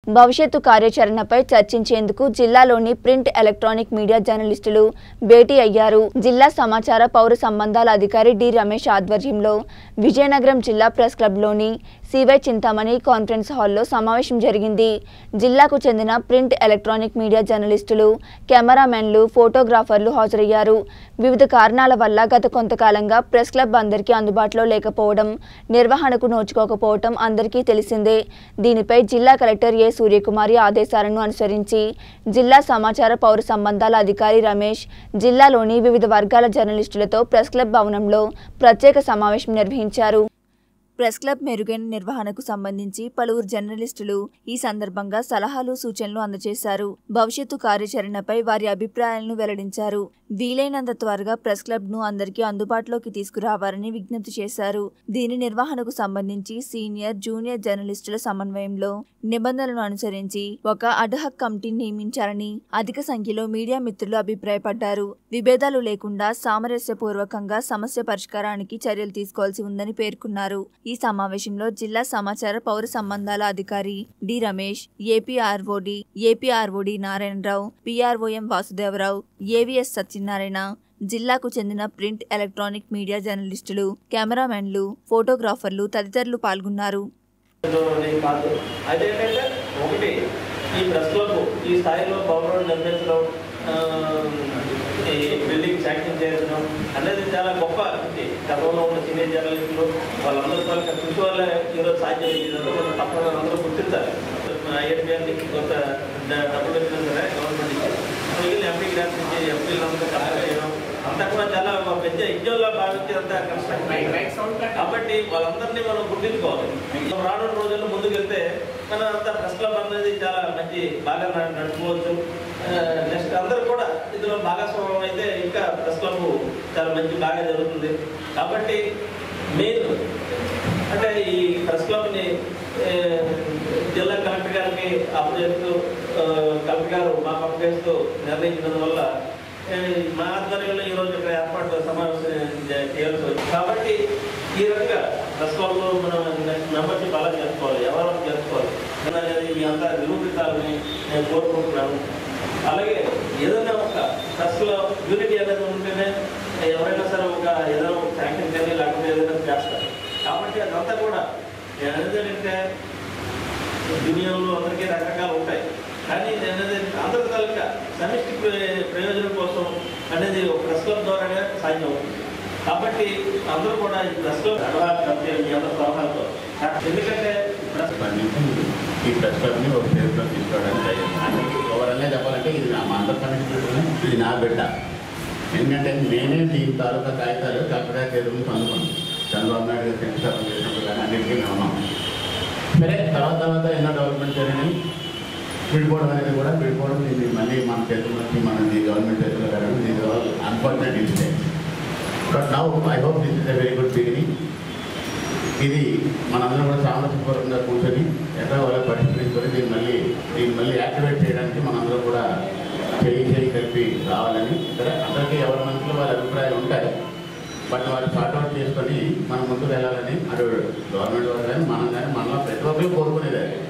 భవిష్యత్తు కార్యాచరణపై చర్చించేందుకు జిల్లాలోని ప్రింట్ ఎలక్ట్రానిక్ మీడియా జర్నలిస్టులు భేటీ అయ్యారు జిల్లా సమాచార పౌర సంబంధాల అధికారి డి రమేష్ ఆధ్వర్యంలో విజయనగరం జిల్లా ప్రెస్ క్లబ్లోని సివై చింతామణి కాన్ఫరెన్స్ హాల్లో సమావేశం జరిగింది జిల్లాకు చెందిన ప్రింట్ ఎలక్ట్రానిక్ మీడియా జర్నలిస్టులు కెమెరామెన్లు ఫోటోగ్రాఫర్లు హాజరయ్యారు వివిధ కారణాల వల్ల గత కొంతకాలంగా ప్రెస్ క్లబ్ అందరికీ అందుబాటులో లేకపోవడం నిర్వహణకు నోచుకోకపోవడం అందరికీ తెలిసిందే దీనిపై జిల్లా కలెక్టర్ ఏ సూర్యకుమారి ఆదేశాలను అనుసరించి జిల్లా సమాచార పౌర సంబంధాల అధికారి రమేష్ జిల్లాలోని వివిధ వర్గాల జర్నలిస్టులతో ప్రెస్ క్లబ్ భవనంలో ప్రత్యేక సమావేశం నిర్వహించారు ప్రెస్ క్లబ్ మెరుగైన నిర్వహణకు సంబంధించి పలువురు జర్నలిస్టులు ఈ సందర్భంగా సలహాలు సూచనలు అందజేశారు భవిష్యత్తు కార్యాచరణపై వారి అభిప్రాయాలను వెల్లడించారు వీలైనంత త్వరగా ప్రెస్ క్లబ్ ను అందరికీ అందుబాటులోకి తీసుకురావాలని విజ్ఞప్తి చేశారు దీని నిర్వహణకు సంబంధించి సీనియర్ జూనియర్ జర్నలిస్టుల సమన్వయంలో నిబంధనలను అనుసరించి ఒక అడ్హక్ కమిటీని నియమించాలని అధిక సంఖ్యలో మీడియా మిత్రులు అభిప్రాయపడ్డారు విభేదాలు లేకుండా సామరస్యపూర్వకంగా సమస్య పరిష్కారానికి చర్యలు తీసుకోవాల్సి ఉందని పేర్కొన్నారు ఈ సమావేశంలో జిల్లా సమాచార పౌర సంబంధాల అధికారి D Ramesh APRO D APRO D Narayanarao PRO M Vasudevarao AVS Satyanarayana జిల్లాకు చెందిన ప్రింట్ ఎలక్ట్రానిక్ మీడియా జర్నలిస్టులు కెమెరామెన్లు ఫోటోగ్రాఫర్లు తదితరులు పాల్గొన్నారు అనేది కాదు అయితే ఏంటంటే ఒకటి ఈ ప్రెస్ క్లబ్ ఈ స్థాయిలో భవనం నిర్మించడం ఆ, ఈ బిల్డింగ్ శాంక్షన్ చేయడం అనేది చాలా గొప్ప ఇది గతంలో ఉన్న సీనియర్ జర్నలిస్టులు వాళ్ళందరూ వాళ్ళ కృషి వల్ల ఈరోజు సాధ్యం ఇదంతా కొంత తప్పని అందరూ గుర్తించాలి ఐఎన్బిఆర్ని కొంత డ- డబ్బులు వచ్చినా సరే గవర్నమెంట్ ఇచ్చి మిగిలిన ఎంపీ గ్రాంట్స్ ఇచ్చి ఎంపీలు అందరూ కరెక్ట్ చేయడం అంతా కూడా చాలా ఒక పెద్ద యజ్ఞంలో భావించి అంతా కన్స్ట్రక్షన్ కాబట్టి వాళ్ళందరినీ మనం గుర్తించుకోవాలి మనం రానున్న రోజుల్లో ముందుకెళ్తే మన అంతా ప్రెస్ క్లబ్ అనేది చాలా మంచి బాగా న- నడుచుకోవచ్చు నెక్స్ట్ అందరూ కూడా ఇందులో భాగస్వామ్యం అయితే ఇంకా ప్రెస్ క్లబ్ చాలా మంచి బాగా జరుగుతుంది కాబట్టి మెయిన్ అంటే ఈ ప్రెస్ క్లబ్ని ఏ, జిల్లా కలెక్టర్ గారికి అప్పచెప్తూ ఆ, కలెక్టర్ గారు మా అప్పచేస్తూ నిర్ణయించినందువల్ల ఏ, మా ఆధ్వర్యంలో ఈరోజు ఇక్కడ ఏర్పాటు సమావేశం చే- చేయాల్సి వచ్చింది కాబట్టి ఈ రకంగా ప్రెస్ క్లబ్లో మనం మెంబర్షిప్ అలా చేసుకోవాలి ఎవరెవరు చేసుకోవాలి అనేది మీ అంతా నిరూపించాలని నేను కోరుకుంటున్నాను అలాగే ఏదైనా ఒక ప్రెస్లో యూనిటీ అనేది ఉంటేనే ఎవరైనా సరే ఒక ఏదైనా ఒక శాంక్షన్ కానీ లేకపోతే ఏదైనా చేస్తారు కాబట్టి అదంతా కూడా ఏంటంటే దునియాలో అందరికీ రకరకాలు ఉంటాయి కానీ ఇది అనేది అందరి తాలూకా సమిష్టి ప్రయో- ప్రయోజనం కోసం అనేది ఒక ప్రెస్ క్లబ్ ద్వారానే సాధ్యం అవుతుంది కాబట్టి అందరూ కూడా ఈ ప్రెస్ క్లబ్ అలవాటు కమిటీ మీ అందరి సలహాలతో ఎందుకంటే ప్రెస్ నుంచి ఈ ప్రెస్ క్లబ్ని ఒక పేరులో తీసుకోవడానికి జరిగింది అంటే ఓవరాల్గా చెప్పాలంటే ఇది నా మా అందరి కమిటీ ఇది నా బిడ్డ ఎందుకంటే నేనే దీని తాలూకా కాగితాలు కలెక్టర్ చేతుల నుంచి అందుకున్నాను చంద్రబాబు నాయుడు గారు శంకుస్థాపన చేసినప్పుడు కానీ అన్నింటికీ మేము ఉన్నాం సరే తర్వాత తర్వాత ఎన్నో డెవలప్మెంట్ జరిగినాయి విడిపోవడం అనేది కూడా విడిపోవడం ఇది మళ్ళీ మన చేతుల నుంచి మన ఈ గవర్నమెంట్ చేతుల్లో వెళ్ళడం ఇది unfortunate incident but now I hope this is a very good beginning ఇది మనందరం కూడా సామరస్యపూర్వకంగా కూర్చొని ఎట్లా వాళ్ళకి పరిష్కరించుకొని దీన్ని మళ్ళీ దీన్ని మళ్ళీ యాక్టివేట్ చేయడానికి మనందరం కూడా చేయి చేయి కలిపి రావాలని సరే అందరికీ ఎవరి మనసులో వాళ్ళ అభిప్రాయాలు ఉంటాయి బట్ వాళ్ళు సార్ట్ అవుట్ చేసుకొని మనం ముందుకు వెళ్ళాలని అటు గవర్నమెంట్ వాళ్ళు కానీ మనం కానీ మనలో ప్రతి ఒక్కరు కోరుకునేది అది.